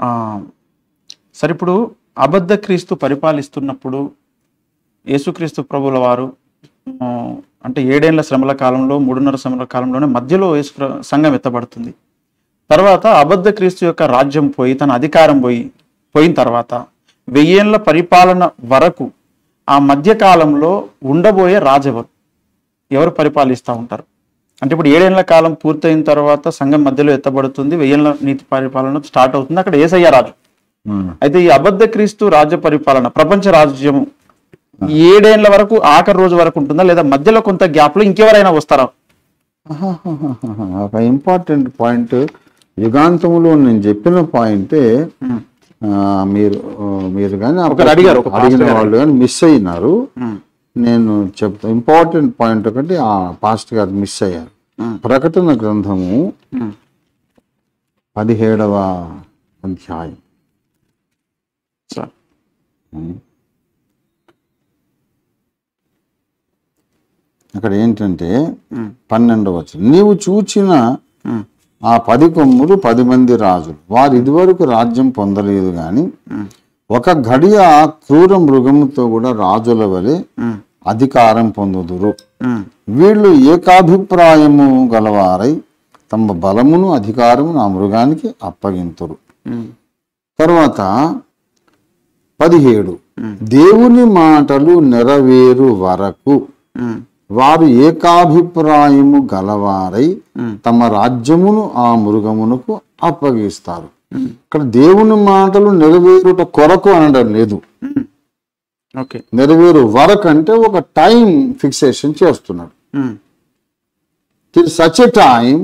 ఆ, సరే ఇప్పుడు అబద్ధ క్రీస్తు పరిపాలిస్తున్నప్పుడు యేసుక్రీస్తు ప్రభుల వారు ఆ, అంటే ఏడేళ్ల శ్రమల కాలంలో మూడున్నర శ్రమల కాలంలోనే మధ్యలో యేసు ప్ర- సంఘం ఎత్తబడుతుంది తర్వాత అబద్ధ క్రీస్తు యొక్క రాజ్యం పోయి తన అధికారం పోయి పోయిన తర్వాత వెయ్యేళ్ల పరిపాలన వరకు ఆ మధ్య కాలంలో ఉండబోయే రాజెవరు ఎవరు పరిపాలిస్తూ ఉంటారు అంటే ఇప్పుడు ఏడేళ్ల కాలం పూర్తయిన తర్వాత సంఘం మధ్యలో ఎత్తబడుతుంది వెయ్యేళ్ల నీతి పరిపాలన స్టార్ట్ అవుతుంది అక్కడ ఏసయ్య రాజు అయితే ఈ అబద్ధ క్రీస్తు రాజ్య పరిపాలన ప్రపంచ రాజ్యము ఈ ఏడేళ్ల వరకు ఆఖరి రోజు వరకు ఉంటుందా లేదా మధ్యలో కొంత గ్యాప్ లో ఇంకెవరైనా వస్తారా ఆహాహాహాహా. ఒక ఇంపార్టెంట్ పాయింట్ యుగాంతములో నేను చెప్పిన పాయింటే ఆ, మీరు ఆ, మీరు కానీ ఒకరు అడిగారు, ఒక అడిగిన pastor గారు. వాళ్ళు కానీ మిస్ అయినారు నేను చెప్తా ఇంపార్టెంట్ పాయింట్ ఒకటి ఆ పాస్ట్ గారు మిస్ అయ్యారు ప్రకటన గ్రంథము పదిహేడవ అధ్యాయం సార్ అక్కడ ఏంటంటే పన్నెండవ వచనం నీవు చూచిన ఆ పది కొమ్ములు పది మంది రాజులు వారు ఇదివరకు రాజ్యం పొందలేదు గాని ఒక గడియ క్రూర మృగముతో కూడా రాజుల వలె అధికారం పొందుదురు వీళ్ళు ఏకాభిప్రాయము గలవారై తమ బలమును అధికారమును ఆ మృగానికి అప్పగింతురు తర్వాత పదిహేడు దేవుని మాటలు నెరవేరు వరకు వారు ఏకాభిప్రాయము గలవారై తమ రాజ్యమును ఆ మృగమునకు అప్పగిస్తారు ఇక్కడ దేవుని మాటలు నెరవేరుట కొరకు అనడం లేదు ఓకే నెరవేరు వరకు అంటే ఒక టైం ఫిక్సేషన్ చేస్తున్నాడు till such a time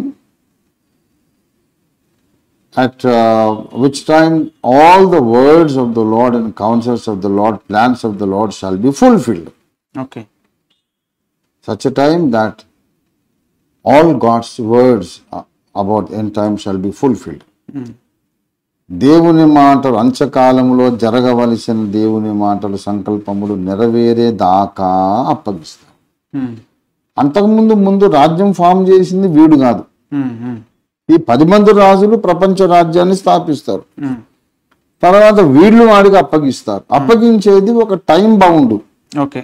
at uh, which time all the words of the Lord and counsels of the Lord, plans of the Lord shall be fulfilled. Okay Such a time that all God's words uh, about end time shall be fulfilled. దేవుని మాటలు అంచకాలంలో జరగవలసిన దేవుని మాటలు సంకల్పములు నెరవేరే దాకా అప్పగిస్తారు అంతకుముందు ముందు రాజ్యం ఫామ్ చేసింది వీడు కాదు ఈ పది మంది రాజులు ప్రపంచ రాజ్యాన్ని స్థాపిస్తారు తర్వాత వీళ్ళు వాడికి అప్పగిస్తారు అప్పగించేది ఒక time bound okay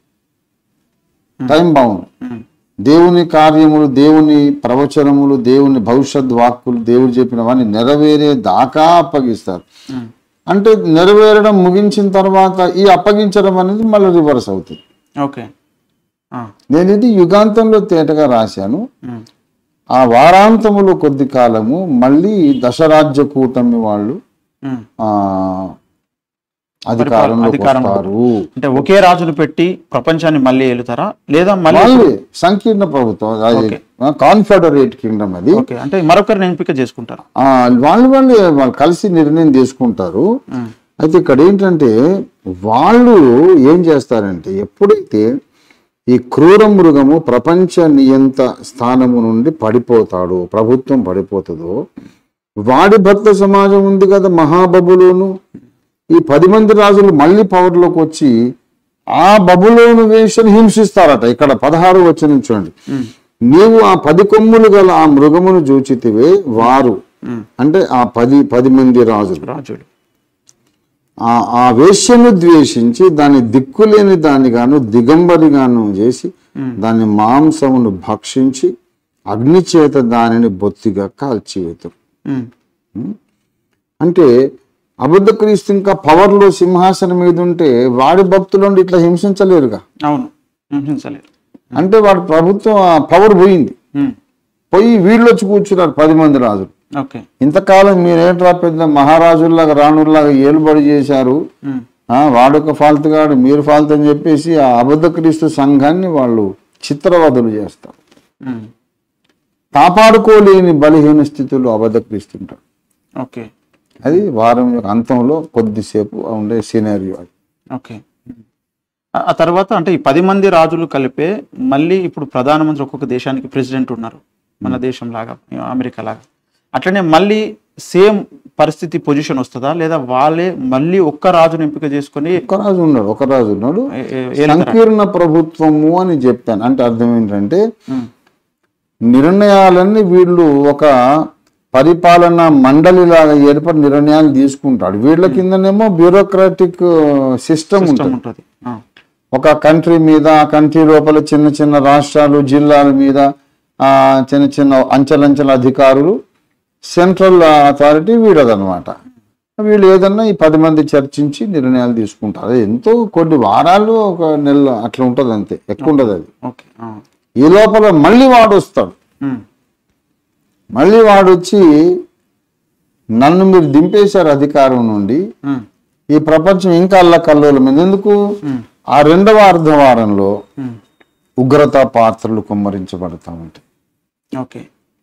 time bound దేవుని కార్యములు దేవుని ప్రవచనములు దేవుని భవిష్యత్ వాక్కులు దేవుడు చెప్పినవన్నీ నెరవేరే దాకా అప్పగిస్తారు అంటే నెరవేరడం ముగించిన తర్వాత ఈ అప్పగించడం అనేది మళ్ళీ రివర్స్ అవుతుంది ఓకే నేను ఇది యుగాంతంలో తేటగా రాశాను ఆ వారాంతములో కొద్ది కాలము మళ్ళీ దశరాజ్య కూటమి వాళ్ళు ఆ అధికారంలోకి అధికారంలో. వస్తారు అంటే ఒకే రాజును పెట్టి ప్రపంచాన్ని మళ్ళీ ఏలుతారా లేదా మళ్ళీ మళ్ళీ సంకీర్ణ ప్రభుత్వం Okay. కాన్ఫెడరేట్ కింగ్డమ్ అది ఓకే అంటే మరొకరిని ఎంపిక చేసుకుంటారు ఆ, వాళ్ళు వాళ్ళు వాళ్ళు కలిసి నిర్ణయం తీసుకుంటారు అయితే ఇక్కడ ఏంటంటే వాళ్ళు ఏం చేస్తారంటే ఎప్పుడైతే ఈ క్రూర మృగము ప్రపంచ నియంత స్థానము నుండి పడిపోతాడు ప్రభుత్వం పడిపోతుందో వాడి భక్త సమాజం ఉంది కదా మహాబబులోను ఈ పది మంది రాజులు మళ్ళీ పవర్లోకి వచ్చి ఆ బబులోను వేషని హింసిస్తారట ఇక్కడ పదహారు వచ్చిన చూడండి నీవు ఆ పది కొమ్ములు గల ఆ మృగమును చూచితివే వారు అంటే ఆ పది పది మంది రాజులు రాజులు ఆ ఆ వేశ్యను ద్వేషించి దాని దిక్కులేని దానిగాను దిగంబరిగాను చేసి దాని మాంసమును భక్షించి అగ్ని చేత దానిని బొత్తిగా కాల్చివేతురు ఉమ్. అంటే అబద్ధ క్రీస్తు ఇంకా పవర్లో సింహాసనం మీద ఉంటే వాడి భక్తులు ఇట్లా హింసించలేరుగా అవును హింసించలేరు అంటే వాడి ప్రభుత్వం ఆ పవర్ పోయింది ఉమ్. పోయి వీళ్ళు వచ్చి కూర్చున్నారు పది మంది రాజులు ఓకే ఇంతకాలం మీరేంట్రా పెద్ద మహారాజుల్లాగా రాణుల్లాగా ఏలుబడి చేశారు ఉమ్. ఆ, వాడొక ఫాల్తు గాడు మీరు ఫాల్తు అని చెప్పేసి ఆ అబద్ధ క్రీస్తు సంఘాన్ని వాళ్ళు చిత్రవదలు చేస్తారు ఉమ్. కాపాడుకోలేని బలహీన స్థితిలో అబద్ధ క్రీస్తు ఉంటాడు ఓకే అది వారం యొక్క అంతంలో కొద్దిసేపు ఉండే సినారియో అది ఓకే ఆ ఆ తర్వాత అంటే ఈ పది మంది రాజులు కలిపే మళ్ళీ ఇప్పుడు ప్రధానమంత్రి ఒక్కొక్క దేశానికి ప్రెసిడెంట్ ఉన్నారు మన దేశం లాగా అమెరికా లాగా అట్లనే మళ్ళీ సేమ్ పరిస్థితి పొజిషన్ వస్తుందా లేదా వాళ్ళే మళ్ళీ ఒక్క రాజును ఎంపిక చేసుకొని ఒక రాజు ఉన్నాడు ఒక రాజు ఉన్నాడు ఏ- ఏ- ఏలుతారా? సంకీర్ణ ప్రభుత్వము అని చెప్పాను అంటే అర్థం ఏంటంటే ఉమ్. నిర్ణయాలన్నీ వీళ్ళు ఒక పరిపాలన మండలి లాగా ఏర్పడి నిర్ణయాలు తీసుకుంటాడు వీళ్ళ కిందనేమో బ్యూరోక్రాటిక్ సిస్టమ్ ఇష్టం ఉంటుంది ఉంటుంది ఆ, ఒక కంట్రీ మీద ఆ కంట్రీ లోపల చిన్న చిన్న రాష్ట్రాలు జిల్లాల మీద ఆ చిన్న చిన్న అంచెలంచెల అధికారులు సెంట్రల్ అథారిటీ వీడదనమాట వీళ్ళు ఏదన్నా ఈ పది మంది చర్చించి నిర్ణయాలు తీసుకుంటారు అది ఎంతో కొన్ని వారాలు ఒక నెల అట్లా ఉంటుంది అంతే ఎక్కువ ఉండదు అది ఓకే ఆ, ఈ లోపల మళ్ళీ వాడు వస్తాడు ఉమ్, మళ్ళీ వాడు వచ్చి నన్ను మీరు దింపేశారు అధికారం నుండి ఉమ్, ఈ ప్రపంచం ఇంకా అల్లకల్లోలం ఎందుకు ఆ రెండవ అర్ధవారంలో ఉమ్, ఉగ్రత పాత్రలు కుమ్మరించబడతా ఉంటాయి ఓకే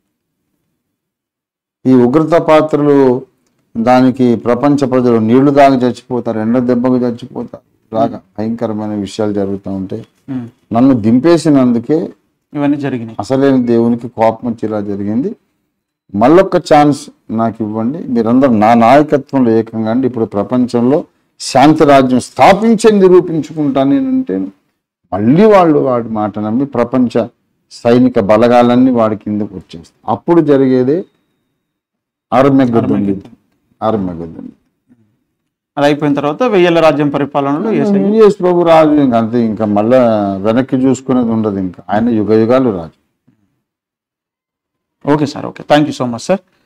ఈ ఉగ్రత పాత్రలు దానికి ప్రపంచ ప్రజలు నీళ్లు దాగి చచ్చిపోతారు ఎండ దెబ్బకు చచ్చిపోతారు ఇలాగా భయంకరమైన విషయాలు జరుగుతూ ఉంటాయి ఉమ్, నన్ను దింపేసినందుకే ఇవన్నీ జరిగినాయి అసలైన దేవునికి కోపం వచ్చి ఇలా జరిగింది మళ్ళొక్క ఛాన్స్ నాకు ఇవ్వండి మీరందరూ నా నాయకత్వంలో ఏకంగా అండి ఇప్పుడు ప్రపంచంలో శాంతి రాజ్యం స్థాపించే నిరూపించుకుంటాను నేనంటే మళ్ళీ వాళ్ళు వాడి మాట నమ్మి ప్రపంచ సైనిక బలగాలన్నీ వాడి కిందకు వచ్చేస్తాయి అప్పుడు జరిగేదే ఆర్మెగద్దుంది ఆర్మెగద్దుంది అది అయిపోయిన తర్వాత వెయ్యేళ్ళ రాజ్యం పరిపాలనలో యేసయ్య యేసు ప్రభు రాజు ఇంకా అంతే ఇంకా మళ్ళా వెనక్కి చూసుకునేది ఉండదు ఇంకా ఆయన యుగ యుగాలు రాజు okay sir okay thank you so much sir